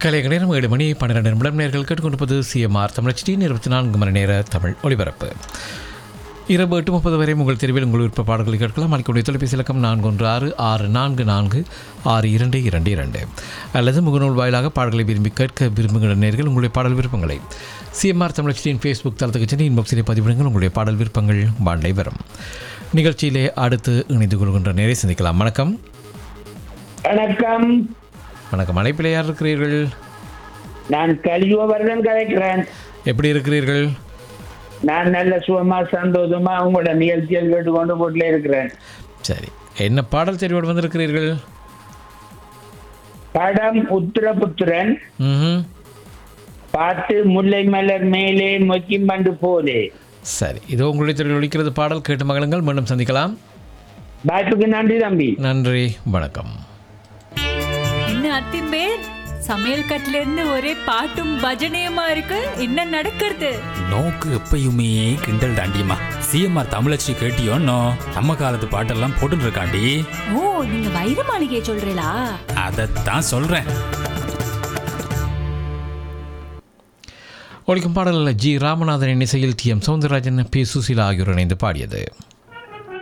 கலைக நேரம் ஏழு மணி பன்னிரெண்டு நிமிடம் நேர்கள் கேட்டுக்கொண்டிருப்பது சிஎம்ஆர் தமிழச்சி இருபத்தி நான்கு மணி நேர தமிழ் ஒளிபரப்பு இரவு எட்டு முப்பது வரை உங்கள் தெருவில் உங்கள் விருப்ப பாடல்களை கேட்கலாம் அளிக்கக்கூடிய தொலைபேசி இலக்கம் நான்கு ஒன்று ஆறு ஆறு நான்கு நான்கு ஆறு இரண்டு இரண்டு இரண்டு அல்லது முகநூல் வாயிலாக பாடல்களை விரும்பி கேட்க விரும்புகிற நேர்கள் உங்களுடைய பாடல் விருப்பங்களை சிஎம்ஆர் தமிழச்சியின் ஃபேஸ்புக் தளத்துக்கு சென்று இன்பாக்ஸிலே பதிவிடுங்கள் உங்களுடைய பாடல் விருப்பங்கள் வாண்டை வரும் நிகழ்ச்சியிலே அடுத்து இணைந்து கொள்கின்ற நேரை சந்திக்கலாம் வணக்கம் வணக்கம் வணக்கம் அழைப்பிலே யார் இருக்கிறீர்கள் நான் கலியுகவர்தன் கதைக்கிறேன் எப்படி இருக்கிறீர்கள் நான் நல்ல சுகமா சந்தோஷமா உங்களோட நிகழ்ச்சிகள் கேட்டுக்கொண்டு போட்டுல இருக்கிறேன் சரி என்ன பாடல் தெரிவோடு வந்திருக்கிறீர்கள் படம் உத்தரபுத்திரன் ம் பாட்டு முல்லை மலர் மேலே மொக்கிம்பண்டு போலே சரி இதோ உங்களுடைய தெரிவில் ஒழிக்கிறது பாடல் கேட்டு மகளுங்கள் மீண்டும் சந்திக்கலாம் வாய்ப்புக்கு நன்றி தம்பி நன்றி வணக்கம் என்ன அத்திம்பேர் சமையல் கட்டுல இருந்து ஒரே பாட்டும் பஜனையுமா இருக்கு என்ன நடக்கிறது நோக்கு எப்பயுமே கிண்டல் தாண்டியம்மா சிஎம்ஆர் தமிழச்சி கேட்டியோன்னோ நம்ம காலத்து பாட்டெல்லாம் போட்டுட்டு இருக்காண்டி ஓ நீங்க வைர மாளிகையை சொல்றீங்களா அதைத்தான் சொல்றேன் ஒழிக்கும் பாடலில் ஜி ராமநாதன் இசையில் T M Soundararajan P Susheela ஆகியோர் இணைந்து பாடியது